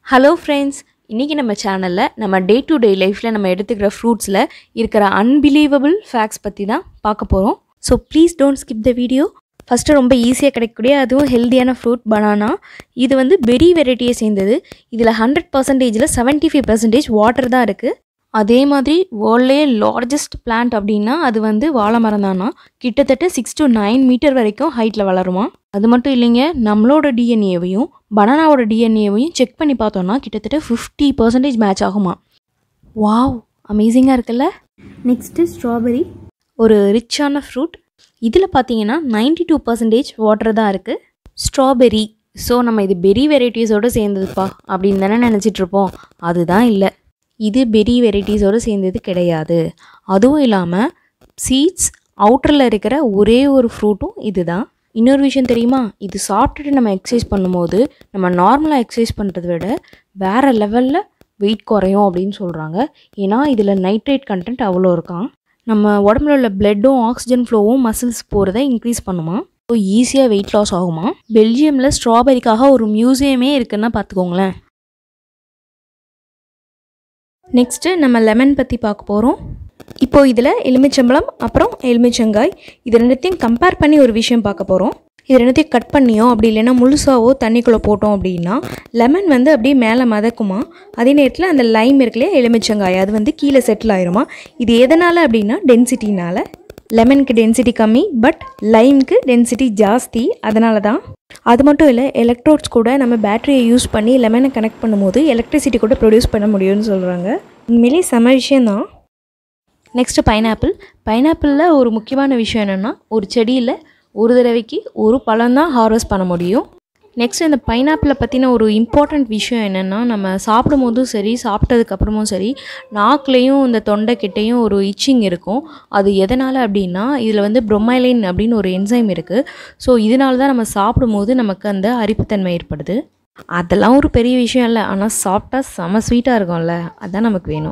hello friends இன்றைக்கி நம்ம சேனலில் நம்ம டே டு டே லைஃப்பில் நம்ம எடுத்துக்கிற ஃப்ரூட்ஸில் இருக்கிற அன்பிலீவபிள் ஃபேக்ட்ஸ் பற்றி தான் பார்க்க போகிறோம் so please don't skip the video first ரொம்ப ஈஸியாக கிடைக்கக்கூடிய அதுவும் ஹெல்த்தியான ஃப்ரூட் பனானா இது வந்து பெரி வெரைட்டியை சேர்ந்தது இதில் ஹண்ட்ரட் பர்சன்டேஜில் செவன்ட்டி ஃபைவ் பர்சன்டேஜ் வாட்டர் தான் இருக்குது அதே மாதிரி வேர்ல்ட்லேயே லார்ஜஸ்ட் பிளான்ட் அப்படின்னா அது வந்து வாழை மரம் தானா கிட்டத்தட்ட சிக்ஸ் to நைன் மீட்டர் வரைக்கும் ஹைட்டில் வளருமா அது மட்டும் இல்லைங்க நம்மளோட டிஎன்ஏவையும் பனானாவோட டிஎன்ஏவையும் செக் பண்ணி பார்த்தோம்னா கிட்டத்தட்ட ஃபிஃப்டி பர்சன்டேஜ் மேட்ச் ஆகுமா வாவ் அமேசிங்காக இருக்குல்ல நெக்ஸ்ட்டு ஸ்ட்ராபெரி ஒரு ரிச்சான ஃப்ரூட் இதில் பார்த்தீங்கன்னா 92% டூ பர்சன்டேஜ் வாட்டர் தான் இருக்குது ஸ்ட்ராபெரி ஸோ நம்ம இது பெரி வெரைட்டிஸோடு சேர்ந்ததுப்பா அப்படின்னு தானே நினச்சிட்டு இருப்போம் அதுதான் இல்லை இது பெரி வெரைட்டிஸோடு சேர்ந்தது கிடையாது அதுவும் இல்லாமல் சீட்ஸ் அவுட்டரில் இருக்கிற ஒரே ஒரு ஃப்ரூட்டும் இதுதான் இன்னொரு விஷயம் தெரியுமா இது சாப்பிட்டுட்டு நம்ம எக்ஸசைஸ் பண்ணும்போது நம்ம நார்மலாக எக்ஸசைஸ் பண்ணுறத விட வேறு லெவலில் வெயிட் குறையும் அப்படின்னு சொல்கிறாங்க ஏன்னா இதில் நைட்ரேட் கண்டென்ட் அவ்வளோ இருக்கான் நம்ம உடம்புல உள்ள பிளட்டும் ஆக்சிஜன் ஃப்ளோவும் மசில்ஸ் போகிறத இன்க்ரீஸ் பண்ணுமா ஸோ ஈஸியாக வெயிட் லாஸ் ஆகுமா பெல்ஜியமில் ஸ்ட்ராபெரிக்காக ஒரு மியூசியமே இருக்குன்னா பார்த்துக்கோங்களேன் நெக்ஸ்ட்டு நம்ம லெமன் பற்றி பார்க்க போகிறோம் இப்போ இதில் எலுமிச்சம்பழம் அப்புறம் எலுமிச்சங்காய் இது ரெண்டுத்தையும் கம்பேர் பண்ணி ஒரு விஷயம் பார்க்க போகிறோம் இது ரெண்டுத்தையும் கட் பண்ணியோ அப்படி இல்லைன்னா முழுசாவோ தண்ணிக்குள்ளே போட்டோம் அப்படின்னா லெமன் வந்து அப்படியே மேலே மதக்குமா அதே நேரத்தில் அந்த லைம் இருக்குல்லையா எலுமிச்சங்காய் அது வந்து கீழே செட்டில் ஆயிருமா இது எதனால் அப்படின்னா டென்சிட்டினால் லெமனுக்கு டென்சிட்டி கம்மி பட் லைம்க்கு டென்சிட்டி ஜாஸ்தி அதனால தான் அது மட்டும் இல்லை எலக்ட்ரோட்ஸ் கூட நம்ம பேட்டரியை யூஸ் பண்ணி லெமனை கனெக்ட் பண்ணும்போது எலக்ட்ரிசிட்டி கூட ப்ரொடியூஸ் பண்ண முடியும்னு சொல்கிறாங்க உண்மையிலே செம விஷயந்தான் நெக்ஸ்ட்டு பைனாப்பிள் பைனாப்பிளில் ஒரு முக்கியமான விஷயம் என்னென்னா ஒரு செடியில் ஒரு தடவைக்கு ஒரு பழம் தான் ஹார்வெஸ்ட் பண்ண முடியும் நெக்ஸ்ட் இந்த பைனாப்பிளை பற்றின ஒரு இம்பார்ட்டண்ட் விஷயம் என்னென்னா நம்ம சாப்பிடும் போதும் சரி சாப்பிட்டதுக்கப்புறமும் சரி நாக்குலேயும் இந்த தொண்டைக்கிட்டேயும் ஒரு இச்சிங் இருக்கும் அது எதனால் அப்படின்னா இதில் வந்து ப்ரொமைலைன் அப்படின்னு ஒரு என்சைம் இருக்குது ஸோ இதனால தான் நம்ம சாப்பிடும்போது நமக்கு அந்த அரிப்புத்தன்மை ஏற்படுது அதெல்லாம் ஒரு பெரிய விஷயம் இல்லை ஆனால் சாப்பிட்டா செம ஸ்வீட்டாக இருக்கும்ல அதுதான் நமக்கு வேணும்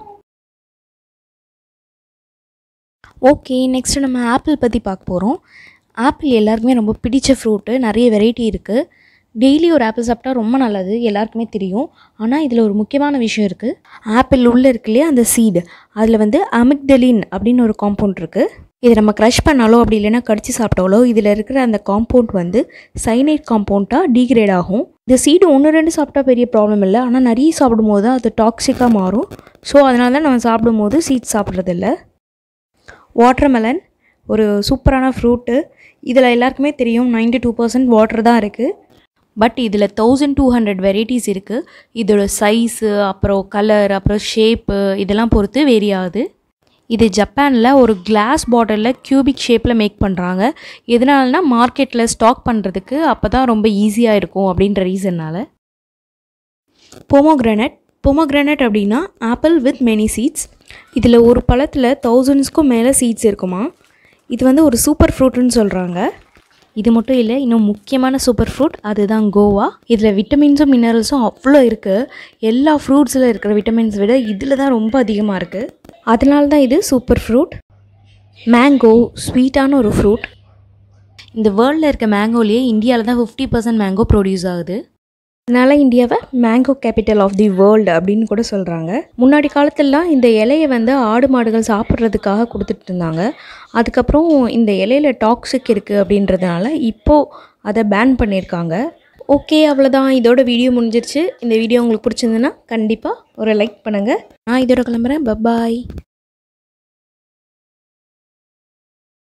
ஓகே நெக்ஸ்ட்டு நம்ம ஆப்பிள் பற்றி பார்க்க போகிறோம் ஆப்பிள் எல்லாருக்குமே ரொம்ப பிடிச்ச ஃப்ரூட்டு நிறைய வெரைட்டி இருக்குது டெய்லி ஒரு ஆப்பிள் சாப்பிட்டா ரொம்ப நல்லது எல்லாருக்குமே தெரியும் ஆனால் இதில் ஒரு முக்கியமான விஷயம் இருக்குது ஆப்பிள் உள்ளே இருக்கு இல்லையா அந்த சீடு அதில் வந்து அமிக்டலின் அப்படின்னு ஒரு காம்பவுண்ட் இருக்குது இதை நம்ம க்ரஷ் பண்ணாலோ அப்படி இல்லைன்னா கடிச்சு சாப்பிட்டாலோ இதில் இருக்கிற அந்த காம்பவுண்ட் வந்து சைனைட் காம்பவுண்ட்டாக டீக்ரேட் ஆகும் இந்த சீடு ஒன்று ரெண்டு சாப்பிட்டா பெரிய ப்ராப்ளம் இல்லை ஆனால் நிறைய சாப்பிடும்போது தான் அது டாக்ஸிக்காக மாறும் ஸோ அதனால தான் நம்ம சாப்பிடும்போது சீட் சாப்பிட்றதில்ல வாட்டர்மெலன் ஒரு சூப்பரான ஃப்ரூட்டு இதில் எல்லாருக்குமே தெரியும் 92% டூ பர்சன்ட் வாட்டர் தான் இருக்குது பட் இதில் தௌசண்ட் டூ ஹண்ட்ரட் வெரைட்டிஸ் இருக்குது இதோட சைஸு அப்புறம் கலர் அப்புறம் ஷேப்பு இதெல்லாம் பொறுத்து வேரி ஆகுது இது ஜப்பானில் ஒரு கிளாஸ் பாட்டிலில் கியூபிக் ஷேப்பில் மேக் பண்ணுறாங்க எதனாலனா மார்க்கெட்டில் ஸ்டாக் பண்ணுறதுக்கு அப்போ தான் ரொம்ப ஈஸியாக இருக்கும் அப்படின்ற ரீசன்னால் பொமோக்ரனட் பொமோக்ரனட் அப்படின்னா ஆப்பிள் வித் மெனி சீட்ஸ் இதில் ஒரு பழத்தில் தௌசண்ட்ஸ்க்கும் மேலே சீட்ஸ் இருக்குமா இது வந்து ஒரு சூப்பர் ஃப்ரூட்டுன்னு சொல்கிறாங்க இது மட்டும் இல்லை இன்னும் முக்கியமான சூப்பர் ஃப்ரூட் அதுதான் கோவா இதில் விட்டமின்ஸும் மினரல்ஸும் அவ்வளோ இருக்குது எல்லா ஃப்ரூட்ஸில் இருக்கிற விட்டமின்ஸ் விட இதில் தான் ரொம்ப அதிகமாக இருக்குது அதனால தான் இது சூப்பர் ஃப்ரூட் மேங்கோ ஸ்வீட்டான ஒரு ஃப்ரூட் இந்த வேர்ல்டில் இருக்க மேங்கோலேயே இந்தியாவில் தான் ஃபிஃப்டி பர்சன்ட் மேங்கோ ப்ரொடியூஸ் ஆகுது அதனால இந்தியாவை mango capital of the world அப்படின்னு கூட சொல்கிறாங்க முன்னாடி காலத்துலலாம் இந்த இலையை வந்து ஆடு மாடுகள் சாப்பிட்றதுக்காக கொடுத்துட்டு இருந்தாங்க அதுக்கப்புறம் இந்த இலையில டாக்ஸிக் இருக்குது அப்படின்றதுனால இப்போது அதை பேன் பண்ணியிருக்காங்க ஓகே அவ்வளோதான் இதோட வீடியோ முடிஞ்சிருச்சு இந்த வீடியோ உங்களுக்கு பிடிச்சிருந்துன்னா கண்டிப்பாக ஒரு லைக் பண்ணுங்கள் நான் இதோட கிளம்புறேன் பபாய்